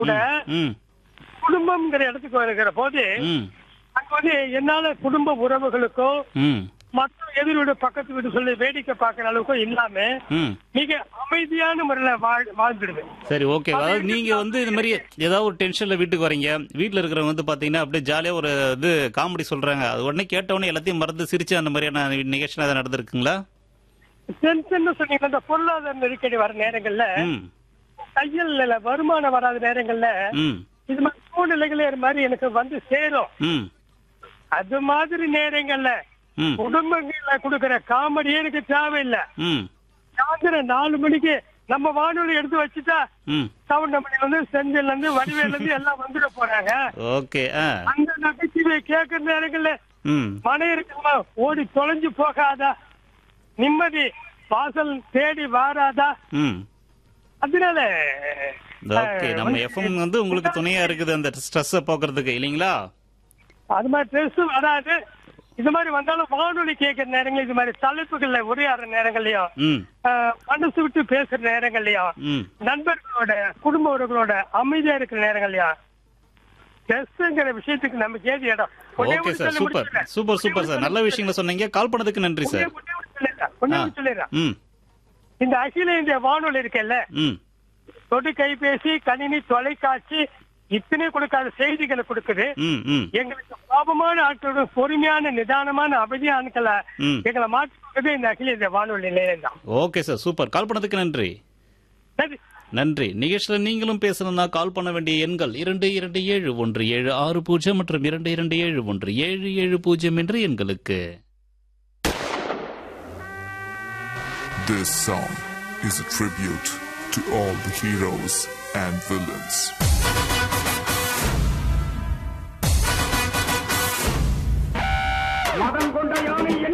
கூட ம் குடும்பம்ங்கிற இடத்துக்கு வருகிற போது ம் அங்க வந்து என்னால குடும்ப உறவுகளுக்கும் ம் மற்ற எதிர் வீடு பக்கத்து வீடு சொல்லி வேடிக்கை பார்க்கிற அளவுக்கும் இல்லாம ம் மிக அமைதியான முறையில வாழ் வாழ்ந்துடுவேன் சரி ஓகே அதாவது நீங்க வந்து இந்த மாதிரி ஏதாவது ஒரு டென்ஷன்ல வீட்டுக்கு வரீங்க வீட்ல இருக்கிறவங்க வந்து பாத்தீங்கன்னா அப்படியே ஜாலியா ஒரு இது காமெடி சொல்றாங்க அது உடனே கேட்ட உடனே எல்லாத்தையும் மறந்து சிரிச்சு அந்த மாதிரியான நிகழ்ச்சி ஏதாவது நடந்திருக்குங்களா டென்ஷன் சொன்னீங்க இந்த பொருளாதார நெருக்கடி வர நேரங்கள்ல ம் கையில் இல்ல, வருமானம் வராத நேரங்கள்ல ம் இது மாதிரி சூழ்நிலைகளே இது மாதிரி எனக்கு வந்து சேரும் ம் அது மாதிரி நேரங்கள்ல ம் குடும்பங்கள்ல கொடுக்கிற காமெடி எனக்கு தேவையில்லை ம் சாயந்தரம் நாலு மணிக்கு நம்ம வானொலி எடுத்து வச்சுட்டா ம் சவுண்டமணில இருந்து செஞ்சல்ல இருந்து வடிவேல இருந்து எல்லாம் வந்துட போறாங்க ஓகே ஆ அந்த நகைச்சுவை கேட்கிற நேரங்கள்ல ம் மனை இருக்குமா ஓடி தொலைஞ்சு போகாதா நிம்மதி வாசல் தேடி வாராதா ம் அதனால ஓகே நம்ம எஃப்எம் வந்து உங்களுக்கு துணையா இருக்குது அந்த ஸ்ட்ரெஸ்ஸை போக்குறதுக்கு இல்லைங்களா அது மாதிரி ட்ரெஸ் வராது இது மாதிரி வந்தாலும் வானொலி கேட்கிற நேரங்கள் இது மாதிரி தலைப்புகள்ல உரையாடுற நேரங்கள்லயும் ம் ஆஹ், மனசு விட்டு பேசுற நேரங்கள்லயும் ம் நண்பர்களோட குடும்ப உறவுகளோட அமைதியா இருக்கிற நேரங்கள்லயும் ட்ரெஸ்ங்கிற விஷயத்துக்கு நமக்கு ஏது இடம் ஒண்ணே ஓகே ஒண்ணு சார் சொல்லி சூப்பர் முடிச்சிடுறேன். சூப்பர் சூப்பர் சார் நல்ல விஷயங்களை சொன்னீங்க கால் பண்ணதுக்கு நன்றி ஒண்ணே சார் ஒண்ணே ஒண்ணு சொல்லிடுறேன். ஒண்ணே ஆ ஒண்ணு சொல்லிடுறேன். ம் இந்த அகில இந்திய வானொலி இருக்கல்ல ம் தொடு கைபேசி கணினி தொலைக்காட்சி இத்தனை கொடுக்காத செய்திகளை கொடுக்குது ம் ம் எங்களுக்கு கோபமான ஆட்களோட பொறுமையான நிதானமான அமைதியான ஆட்களை ம் எங்களை மாற்றி கொடுக்குறது இந்த அகில இந்திய வானொலி நிலையம் தான் ஓகே சார் சூப்பர் கால் பண்ணதுக்கு நன்றி சரி நன்றி நிகழ்ச்சியில் நீங்களும் பேசணும்னா கால் பண்ண வேண்டிய எண்கள் இரண்டு இரண்டு ஏழு ஒன்று ஏழு ஆறு பூஜ்ஜியம் மற்றும் இரண்டு இரண்டு ஏழு ஒன்று ஏழு ஏழு பூஜ்ஜியம் என்ற எண்களுக்கு This song is a tribute to all the heroes and villains. மதம் கொண்ட யானை